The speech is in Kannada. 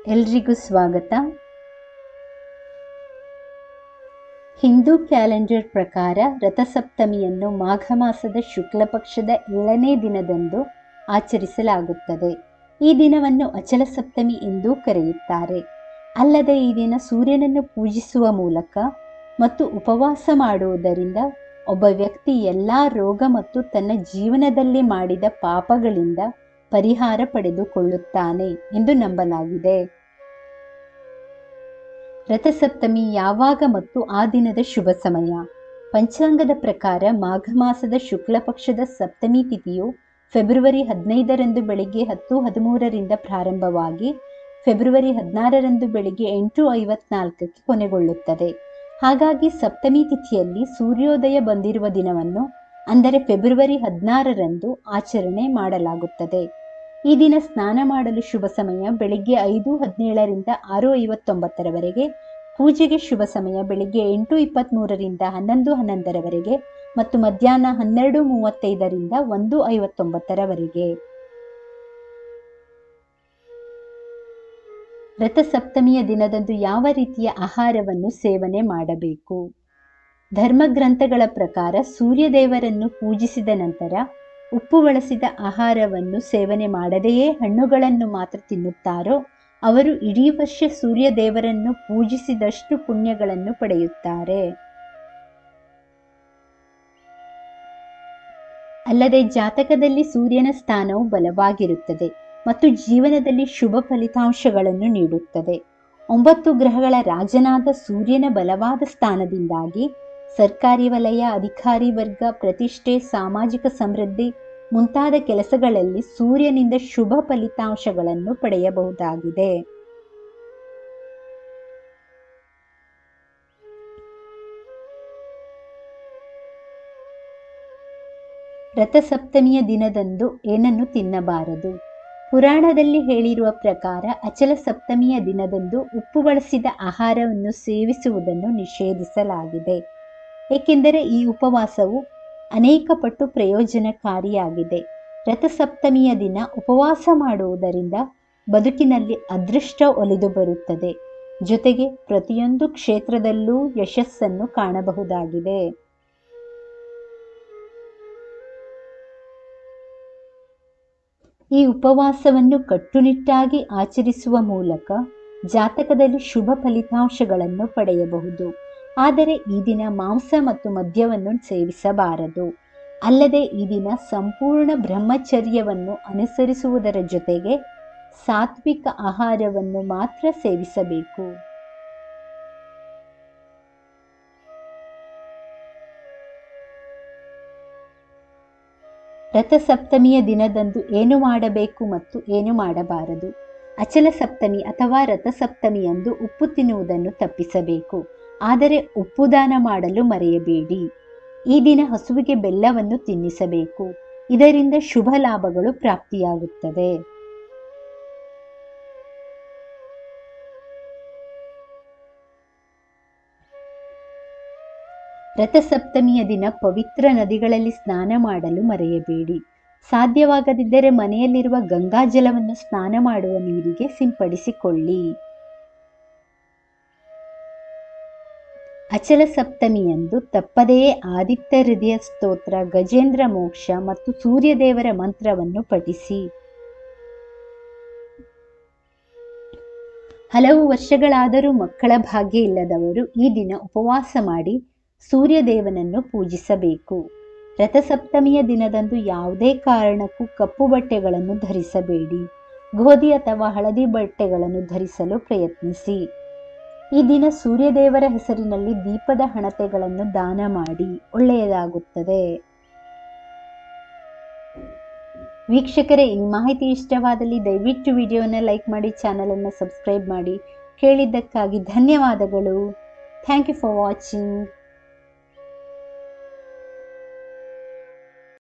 ಎಲ್ರಿಗೂ ಸ್ವಾಗತ ಹಿಂದೂ ಕ್ಯಾಲೆಂಡರ್ ಪ್ರಕಾರ ರಥಸಪ್ತಮಿಯನ್ನು ಮಾಘ ಮಾಸದ ಶುಕ್ಲ ಪಕ್ಷದ ಏಳನೇ ದಿನದಂದು ಆಚರಿಸಲಾಗುತ್ತದೆ ಈ ದಿನವನ್ನು ಅಚಲ ಸಪ್ತಮಿ ಎಂದೂ ಕರೆಯುತ್ತಾರೆ ಅಲ್ಲದೆ ಈ ದಿನ ಸೂರ್ಯನನ್ನು ಪೂಜಿಸುವ ಮೂಲಕ ಮತ್ತು ಉಪವಾಸ ಮಾಡುವುದರಿಂದ ಒಬ್ಬ ವ್ಯಕ್ತಿ ಎಲ್ಲ ರೋಗ ಮತ್ತು ತನ್ನ ಜೀವನದಲ್ಲಿ ಮಾಡಿದ ಪಾಪಗಳಿಂದ ಪರಿಹಾರ ಪಡೆದುಕೊಳ್ಳುತ್ತಾನೆ ಎಂದು ನಂಬಲಾಗಿದೆ ರಥಸಪ್ತಮಿ ಯಾವಾಗ ಮತ್ತು ಆ ದಿನದ ಶುಭ ಸಮಯ ಪಂಚಾಂಗದ ಪ್ರಕಾರ ಮಾಘ ಮಾಸದ ಶುಕ್ಲ ಪಕ್ಷದ ಸಪ್ತಮಿ ತಿಥಿಯು ಫೆಬ್ರವರಿ ಹದಿನೈದರಂದು ಬೆಳಿಗ್ಗೆ ಹತ್ತು ಹದಿಮೂರರಿಂದ ಪ್ರಾರಂಭವಾಗಿ ಫೆಬ್ರವರಿ ಹದಿನಾರರಂದು ಬೆಳಿಗ್ಗೆ ಎಂಟು ಐವತ್ನಾಲ್ಕಕ್ಕೆ ಕೊನೆಗೊಳ್ಳುತ್ತದೆ ಹಾಗಾಗಿ ಸಪ್ತಮಿ ತಿಥಿಯಲ್ಲಿ ಸೂರ್ಯೋದಯ ಬಂದಿರುವ ದಿನವನ್ನು ಅಂದರೆ ಫೆಬ್ರವರಿ ಹದಿನಾರರಂದು ಆಚರಣೆ ಮಾಡಲಾಗುತ್ತದೆ ಈ ದಿನ ಸ್ನಾನ ಮಾಡಲು ಶುಭ ಸಮಯ ಬೆಳಿಗ್ಗೆ ಐದು ಹದಿನೇಳರಿಂದ ಆರು ಐವತ್ತೊಂಬತ್ತರವರೆಗೆ ಪೂಜೆಗೆ ಶುಭ ಸಮಯ ಬೆಳಿಗ್ಗೆ ಎಂಟು ಇಪ್ಪತ್ತ್ಮೂರರಿಂದ ಹನ್ನೊಂದು ಹನ್ನೊಂದರವರೆಗೆ ಮತ್ತು ಮಧ್ಯಾಹ್ನ ಹನ್ನೆರಡು ಮೂವತ್ತೈದರಿಂದ ಒಂದು ಐವತ್ತೊಂಬತ್ತರವರೆಗೆ ರಥಸಪ್ತಮಿಯ ದಿನದಂದು ಯಾವ ರೀತಿಯ ಆಹಾರವನ್ನು ಸೇವನೆ ಮಾಡಬೇಕು ಧರ್ಮಗ್ರಂಥಗಳ ಪ್ರಕಾರ ಸೂರ್ಯದೇವರನ್ನು ಪೂಜಿಸಿದ ನಂತರ ಉಪ್ಪು ಬಳಸಿದ ಆಹಾರವನ್ನು ಸೇವನೆ ಮಾಡದೆಯೇ ಹಣ್ಣುಗಳನ್ನು ಮಾತ್ರ ತಿನ್ನುತ್ತಾರೋ ಅವರು ಇಡೀ ವರ್ಷ ಸೂರ್ಯದೇವರನ್ನು ಪೂಜಿಸಿದಷ್ಟು ಪುಣ್ಯಗಳನ್ನು ಪಡೆಯುತ್ತಾರೆ ಅಲ್ಲದೆ ಜಾತಕದಲ್ಲಿ ಸೂರ್ಯನ ಸ್ಥಾನವು ಬಲವಾಗಿರುತ್ತದೆ ಮತ್ತು ಜೀವನದಲ್ಲಿ ಶುಭ ಫಲಿತಾಂಶಗಳನ್ನು ನೀಡುತ್ತದೆ ಒಂಬತ್ತು ಗ್ರಹಗಳ ರಾಜನಾದ ಸೂರ್ಯನ ಬಲವಾದ ಸ್ಥಾನದಿಂದಾಗಿ ಸರ್ಕಾರಿ ವಲಯ ಅಧಿಕಾರಿ ವರ್ಗ ಪ್ರತಿಷ್ಠೆ ಸಾಮಾಜಿಕ ಸಮೃದ್ಧಿ ಮುಂತಾದ ಕೆಲಸಗಳಲ್ಲಿ ಸೂರ್ಯನಿಂದ ಶುಭ ಫಲಿತಾಂಶಗಳನ್ನು ಪಡೆಯಬಹುದಾಗಿದೆ ರಥಸಪ್ತಮಿಯ ದಿನದಂದು ಏನನ್ನು ತಿನ್ನಬಾರದು ಪುರಾಣದಲ್ಲಿ ಹೇಳಿರುವ ಪ್ರಕಾರ ಅಚಲ ಸಪ್ತಮಿಯ ದಿನದಂದು ಉಪ್ಪು ಬಳಸಿದ ಆಹಾರವನ್ನು ಸೇವಿಸುವುದನ್ನು ನಿಷೇಧಿಸಲಾಗಿದೆ ಏಕೆಂದರೆ ಈ ಉಪವಾಸವು ಅನೇಕ ಪಟ್ಟು ಪ್ರಯೋಜನಕಾರಿಯಾಗಿದೆ ರಥಸಪ್ತಮಿಯ ದಿನ ಉಪವಾಸ ಮಾಡುವುದರಿಂದ ಬದುಕಿನಲ್ಲಿ ಅದೃಷ್ಟ ಒಲಿದು ಬರುತ್ತದೆ ಜೊತೆಗೆ ಪ್ರತಿಯೊಂದು ಕ್ಷೇತ್ರದಲ್ಲೂ ಯಶಸ್ಸನ್ನು ಕಾಣಬಹುದಾಗಿದೆ ಈ ಉಪವಾಸವನ್ನು ಕಟ್ಟುನಿಟ್ಟಾಗಿ ಆಚರಿಸುವ ಮೂಲಕ ಜಾತಕದಲ್ಲಿ ಶುಭ ಫಲಿತಾಂಶಗಳನ್ನು ಪಡೆಯಬಹುದು ಆದರೆ ಈ ದಿನ ಮಾಂಸ ಮತ್ತು ಮದ್ಯವನ್ನು ಸೇವಿಸಬಾರದು ಅಲ್ಲದೆ ಈ ದಿನ ಸಂಪೂರ್ಣ ಬ್ರಹ್ಮಚರ್ಯವನ್ನು ಅನುಸರಿಸುವುದರ ಜೊತೆಗೆ ಸಾತ್ವಿಕ ಆಹಾರವನ್ನು ಮಾತ್ರ ಸೇವಿಸಬೇಕು ರಥಸಪ್ತಮಿಯ ದಿನದಂದು ಏನು ಮಾಡಬೇಕು ಮತ್ತು ಏನು ಮಾಡಬಾರದು ಅಚಲ ಸಪ್ತಮಿ ಅಥವಾ ರಥಸಪ್ತಮಿಯಂದು ಉಪ್ಪು ತಿನ್ನುವುದನ್ನು ತಪ್ಪಿಸಬೇಕು ಆದರೆ ಉಪ್ಪು ದಾನ ಮಾಡಲು ಮರೆಯಬೇಡಿ ಈ ದಿನ ಹಸುವಿಗೆ ಬೆಲ್ಲವನ್ನು ತಿನ್ನಿಸಬೇಕು ಇದರಿಂದ ಶುಭ ಲಾಭಗಳು ಪ್ರಾಪ್ತಿಯಾಗುತ್ತದೆ ರಥಸಪ್ತಮಿಯ ದಿನ ಪವಿತ್ರ ನದಿಗಳಲ್ಲಿ ಸ್ನಾನ ಮಾಡಲು ಮರೆಯಬೇಡಿ ಸಾಧ್ಯವಾಗದಿದ್ದರೆ ಮನೆಯಲ್ಲಿರುವ ಗಂಗಾಜಲವನ್ನು ಸ್ನಾನ ಮಾಡುವ ನೀರಿಗೆ ಸಿಂಪಡಿಸಿಕೊಳ್ಳಿ ಅಚಲ ಸಪ್ತಮಿಯಂದು ತಪ್ಪದೆಯೇ ಆದಿತ್ಯ ಹೃದಯ ಸ್ತೋತ್ರ ಗಜೇಂದ್ರ ಮೋಕ್ಷ ಮತ್ತು ಸೂರ್ಯದೇವರ ಮಂತ್ರವನ್ನು ಪಠಿಸಿ ಹಲವು ವರ್ಷಗಳಾದರೂ ಮಕ್ಕಳ ಭಾಗ್ಯ ಇಲ್ಲದವರು ಈ ದಿನ ಉಪವಾಸ ಮಾಡಿ ಸೂರ್ಯದೇವನನ್ನು ಪೂಜಿಸಬೇಕು ರಥಸಪ್ತಮಿಯ ದಿನದಂದು ಯಾವುದೇ ಕಾರಣಕ್ಕೂ ಕಪ್ಪು ಬಟ್ಟೆಗಳನ್ನು ಧರಿಸಬೇಡಿ ಗೋಧಿ ಅಥವಾ ಹಳದಿ ಬಟ್ಟೆಗಳನ್ನು ಧರಿಸಲು ಪ್ರಯತ್ನಿಸಿ ಈ ದಿನ ಸೂರ್ಯದೇವರ ಹೆಸರಿನಲ್ಲಿ ದೀಪದ ಹಣತೆಗಳನ್ನು ದಾನ ಮಾಡಿ ಒಳ್ಳೆಯದಾಗುತ್ತದೆ ವೀಕ್ಷಕರೇ ಈ ಮಾಹಿತಿ ಇಷ್ಟವಾದಲ್ಲಿ ದಯವಿಟ್ಟು ವಿಡಿಯೋನ ಲೈಕ್ ಮಾಡಿ ಚಾನಲನ್ನು ಸಬ್ಸ್ಕ್ರೈಬ್ ಮಾಡಿ ಕೇಳಿದ್ದಕ್ಕಾಗಿ ಧನ್ಯವಾದಗಳು ಥ್ಯಾಂಕ್ ಯು ಫಾರ್ ವಾಚಿಂಗ್